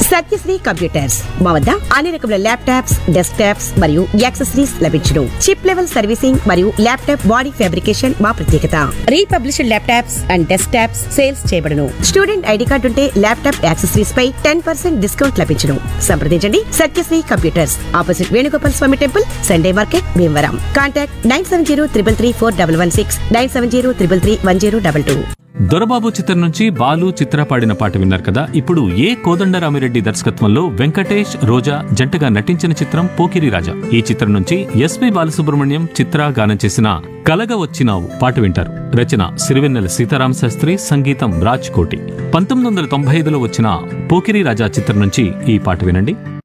Satyasri computers మా వద్ద అన్ని రకముల ల్యాప్టాప్స్ డెస్క్ టాప్స్ మరియు యాక్సెసరీస్ లభించును చిప్ లెవెల్ సర్వీసింగ్ మరియు ల్యాప్టాప్ బాడీ ఫ్యాబ్రికేషన్ మా ప్రత్యేకత refurbished laptops and desktops sales చేయబడును స్టూడెంట్ ఐడి కార్డు ఉంటే ల్యాప్టాప్ యాక్సెసరీస్ పై టెన్ పర్సెంట్ డిస్కౌంట్ లభించును సంప్రదించండి Satyasri computers opposite Venugopal Swamy temple Sunday market Bhimavaram contact nine seven zero triple three four double one six nine seven zero triple three one zero double two Dorababu చిత్రం నుంచి బాలు చిత్ర పాడిన పాట విన్నారు కదా ఇప్పుడు ఏ కోదండరామిరెడ్డి దర్శకత్వంలో వెంకటేష్ రోజా జంటగా నటించిన చిత్రం పోకిరి రాజా ఈ చిత్రం నుంచి ఎస్పి బాలసుబ్రహ్మణ్యం చిత్ర గానం చేసిన కలగ వచ్చినావు పాట వింటారు రచన సిరివెన్నెల సీతారామ శాస్త్రి సంగీతం రాజ్ కోటి పంతొమ్మిది వందల తొంభై ఐదులో వచ్చిన పోకిరి రాజా చిత్రం నుంచి ఈ పాట వినండి